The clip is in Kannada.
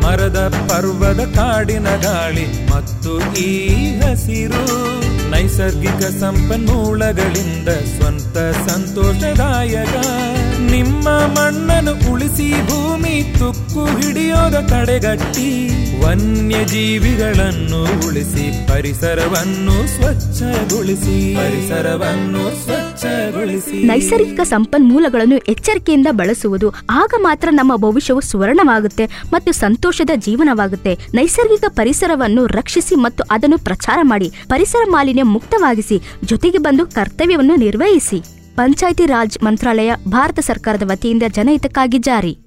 ಮರದ ಪರ್ವದ ಕಾಡಿನ ಗಾಳಿ ಮತ್ತು ಈ ಹಸಿರು ನೈಸರ್ಗಿಕ ಸಂಪನ್ಮೂಲಗಳಿಂದ ಸ್ವಂತ ಸಂತೋಷದಾಯಕ ನಿಮ್ಮ ಮಣ್ಣನ್ನು ಉಳಿಸಿ ಭೂಮಿ ತುಕ್ಕು ಹಿಡಿಯೋದ ತಡೆಗಟ್ಟಿ ವನ್ಯಜೀವಿಗಳನ್ನು ಉಳಿಸಿ ಪರಿಸರವನ್ನು ಸ್ವಚ್ಛಗೊಳಿಸಿ ಪರಿಸರವನ್ನು ಸ್ವಚ್ಛಗೊಳಿಸಿ ನೈಸರ್ಗಿಕ ಸಂಪನ್ಮೂಲಗಳನ್ನು ಎಚ್ಚರಿಕೆಯಿಂದ ಬಳಸುವುದು ಆಗ ಮಾತ್ರ ನಮ್ಮ ಭವಿಷ್ಯವು ಸುವರ್ಣವಾಗುತ್ತೆ ಮತ್ತು ಸಂತೋಷದ ಜೀವನವಾಗುತ್ತೆ ನೈಸರ್ಗಿಕ ಪರಿಸರವನ್ನು ರಕ್ಷಿಸಿ ಮತ್ತು ಅದನ್ನು ಪ್ರಚಾರ ಮಾಡಿ ಪರಿಸರ ಮಾಲಿನ್ಯ ಮುಕ್ತವಾಗಿಸಿ ಜೊತೆಗೆ ಬಂದು ಕರ್ತವ್ಯವನ್ನು ನಿರ್ವಹಿಸಿ ಪಂಚಾಯಿತಿ ರಾಜ್ ಮಂತ್ರಾಲಯ ಭಾರತ ಸರ್ಕಾರದ ವತಿಯಿಂದ ಜನಹಿತಕ್ಕಾಗಿ ಜಾರಿ